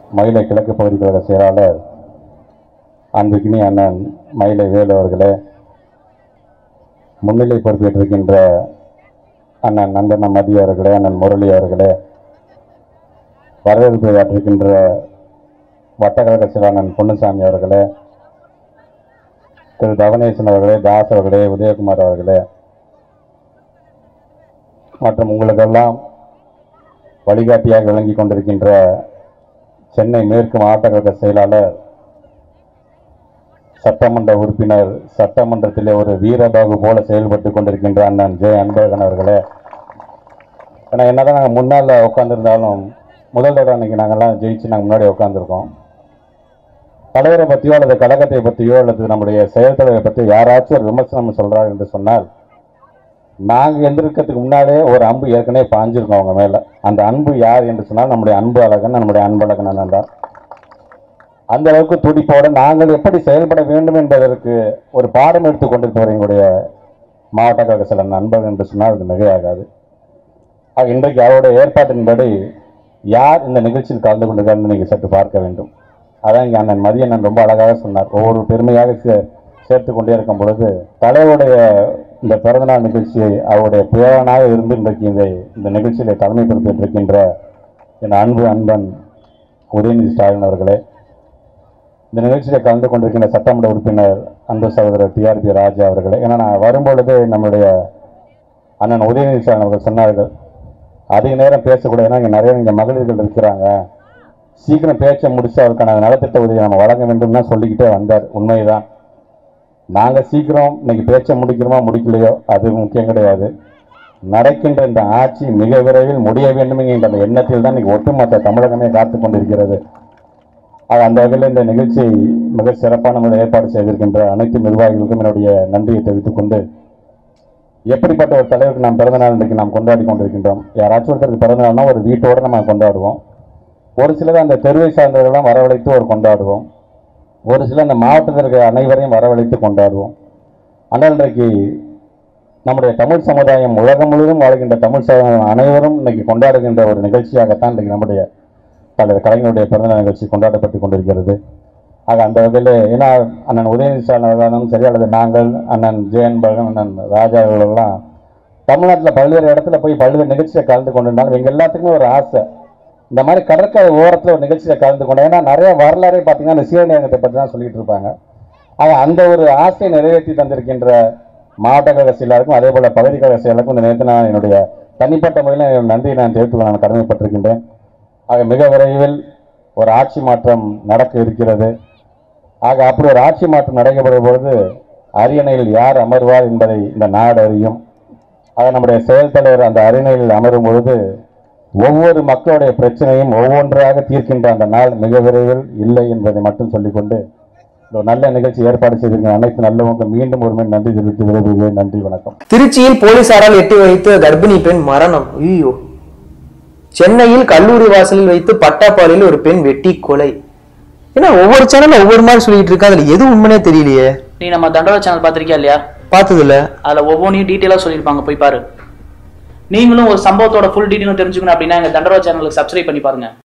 மயிலை கிழக்கு பகுதி கழக செயலாளர் அன்புக்கினி அண்ணன் மயிலை வேலு அவர்களே முன்னிலை பொறுப்பேற்றிருக்கின்ற அண்ணன் நந்தன மதிய அவர்களே அண்ணன் முரளி அவர்களே வரவேற்பு ஆற்றிருக்கின்ற வட்டக்கழக செயலாளர் பொன்னுசாமி அவர்களே திரு தவனேசன் அவர்களே தாஸ் அவர்களே உதயகுமார் அவர்களே மற்றும் உங்களுக்கெல்லாம் வழிகாட்டியாக விளங்கி கொண்டிருக்கின்ற சென்னை மேற்கு மாவட்ட கழக செயலாளர் சட்டமன்ற உறுப்பினர் சட்டமன்றத்திலே ஒரு வீரபாகு போல செயல்பட்டு கொண்டிருக்கின்ற அண்ணன் ஜெய அன்பழகன் அவர்களே ஏன்னா என்னதான் நாங்கள் முன்னால் உட்காந்துருந்தாலும் முதல் தடவை அன்னைக்கு நாங்கள்லாம் ஜெயிச்சு நாங்கள் முன்னாடி உட்காந்துருக்கோம் தலைவரை பற்றியோ அல்லது கழகத்தை பற்றியோ அல்லது நம்முடைய செயல் தலைவரை பற்றி யாராச்சும் ஒரு விமர்சனம் சொல்கிறார் என்று சொன்னால் நாங்கள் எந்திருக்கிறதுக்கு முன்னாடியே ஒரு அம்பு ஏற்கனவே பாஞ்சிருக்கோம் அவங்க மேலே அந்த அன்பு யார் என்று சொன்னால் நம்முடைய அன்பு அழகன் நம்முடைய அன்பழகன் அண்ணன் தான் அந்த அளவுக்கு துடிப்போட நாங்கள் எப்படி செயல்பட வேண்டும் என்பதற்கு ஒரு பாடம் எடுத்துக் கொண்டிருப்பவர் எங்களுடைய மாவட்ட கழக சில நண்பர்கள் என்று சொன்னால் அது மிகையாகாது ஆக இன்றைக்கு அவருடைய ஏற்பாட்டின்படி யார் இந்த நிகழ்ச்சியில் கலந்து கொண்டிருக்காருன்னு நீங்கள் சற்று பார்க்க வேண்டும் அதான் இங்கே அண்ணன் மதியண்ணன் ரொம்ப அழகாக சொன்னார் ஒவ்வொரு பெருமையாக சே சேர்த்து கொண்டே இருக்கும் பொழுது தலைவருடைய இந்த பிறந்தநாள் நிகழ்ச்சியை அவருடைய பேரனாக இருந்து இன்றைக்கு இந்த இந்த நிகழ்ச்சியில தலைமை பொறுப்பேற்றிருக்கின்ற என் அன்பு அன்பன் உதயநிதி ஸ்டாலின் அவர்களே இந்த நிகழ்ச்சியில் கலந்து கொண்டிருக்கின்ற சட்டமன்ற உறுப்பினர் அன்பு சகோதரர் டிஆர்பி ராஜா அவர்களே ஏன்னா நான் வரும்பொழுது நம்முடைய அண்ணன் உதயநிதி ஸ்டாலின் அவர்கள் சொன்னார்கள் அதிக நேரம் பேசக்கூடாது ஏன்னா இங்கே நிறைய இங்கே மகளிர்கள் இருக்கிறாங்க சீக்கிரம் பேச்சை முடிச்சு அவருக்கான நலத்திட்ட உதவி நம்ம வழங்க வேண்டும் தான் சொல்லிக்கிட்டே வந்தார் உண்மைதான் நாங்கள் சீக்கிரம் இன்னைக்கு பேச்சை முடிக்கிறோமா முடிக்கலையோ அது முக்கியம் கிடையாது நடக்கின்ற இந்த ஆட்சி மிக விரைவில் முடிய வேண்டும் என்கின்ற அந்த எண்ணத்தில் தான் இன்னைக்கு ஒட்டுமொத்த தமிழகமே காத்து கொண்டிருக்கிறது ஆக அந்த வகையில் இந்த நிகழ்ச்சி மிக சிறப்பான முறையில் ஏற்பாடு செய்திருக்கின்ற அனைத்து நிர்வாகிகளுக்கும் என்னுடைய நன்றியை தெரிவித்துக் கொண்டு எப்படிப்பட்ட ஒரு தலைவருக்கு நாம் பிறந்தநாள் இன்றைக்கு நாம் கொண்டாடி கொண்டிருக்கின்றோம் யாராச்சும் ஒருத்தருக்கு பிறந்தநாள்னா ஒரு வீட்டோடு நம்ம கொண்டாடுவோம் ஒரு சிலர் அந்த தெருவை சார்ந்தவர்களெல்லாம் வரவழைத்து ஒரு கொண்டாடுவோம் ஒரு சிலர் அந்த மாவட்டத்தில் இருக்கிற அனைவரையும் வரவழைத்து கொண்டாடுவோம் ஆனால் இன்றைக்கு நம்முடைய தமிழ் சமுதாயம் உலகம் முழுவதும் வாழ்கின்ற தமிழ் சமுதாயம் அனைவரும் இன்னைக்கு கொண்டாடுகின்ற ஒரு நிகழ்ச்சியாகத்தான் இன்றைக்கு நம்முடைய தலைவர் கலைஞருடைய பிறந்தநாள் நிகழ்ச்சி கொண்டாடப்பட்டு கொண்டிருக்கிறது ஆக அந்த வகையில் ஏன்னா அண்ணன் உதயநிதி ஸ்டாலின் அவர்களும் சரி அல்லது நாங்கள் அண்ணன் ஜெயன் பகன் அண்ணன் ராஜா அவர்களெல்லாம் தமிழ்நாட்டில் பல்வேறு இடத்துல போய் பல்வேறு நிகழ்ச்சியில் கலந்து கொண்டிருந்தாலும் எங்கள் எல்லாத்துக்குமே ஒரு ஆசை இந்த மாதிரி கடற்கரை ஓரத்தில் ஒரு நிகழ்ச்சியில் கலந்து கொண்டேன் ஏன்னா நிறைய வரலாறே பார்த்தீங்கன்னா இந்த சீரநியங்கத்தை பற்றி தான் சொல்லிட்டு இருப்பாங்க ஆக அந்த ஒரு ஆசையை நிறைவேற்றி தந்திருக்கின்ற மாவட்ட கழக செயலாளருக்கும் அதே போல் பகுதி கழக செயலாளருக்கும் இந்த நேரத்தில் நான் என்னுடைய தனிப்பட்ட முறையில் என்னுடைய நன்றியை நான் தெரிவித்துக் கொள்ள நான் கடமைப்பட்டிருக்கின்றேன் ஆக மிக விரைவில் ஒரு ஆட்சி மாற்றம் நடக்க இருக்கிறது ஆக அப்படி ஒரு ஆட்சி மாற்றம் நடைபெறும் பொழுது அரியணையில் யார் அமர்வார் என்பதை இந்த நாடு அறியும் ஆக நம்முடைய செயல் தலைவர் அந்த அரியணையில் அமரும் பொழுது ஒவ்வொரு மக்களுடைய பிரச்சனையும் ஒவ்வொன்றாக தீர்க்கின்ற அந்த நாள் மிக விரைவில் இல்லை என்பதை மட்டும் சொல்லிக்கொண்டு இந்த ஒரு நல்ல நிகழ்ச்சி ஏற்பாடு செய்திருக்கிற அனைத்து நல்லவங்களுக்கும் மீண்டும் ஒரு முறை நன்றி தெரிவித்து விரைவுகிறேன் நன்றி வணக்கம் திருச்சியில் போலீசாரால் எட்டி வைத்த கர்ப்பிணி பெண் மரணம் ஐயோ சென்னையில் கல்லூரி வாசலில் வைத்து பட்டாப்பாறையில் ஒரு பெண் வெட்டி கொலை ஏன்னா ஒவ்வொரு சேனல்ல ஒவ்வொரு மாதிரி சொல்லிட்டு இருக்கா அதுல எது உண்மைனே தெரியலையே நீ நம்ம தண்டோரா சேனல் பார்த்திருக்கியா இல்லையா பார்த்தது இல்ல அதுல ஒவ்வொன்றையும் டீட்டெயிலாக சொல்லியிருப்பாங்க போய் பாரு நீங்களும் ஒரு சம்பவத்தோட ஃபுல் டீட்டெயிலும் தெரிஞ்சுக்கணும் அப்படின்னா எங்க தண்டோரா சேனலுக்கு சப்ஸ்கிரைப் பண்ணி பாருங்க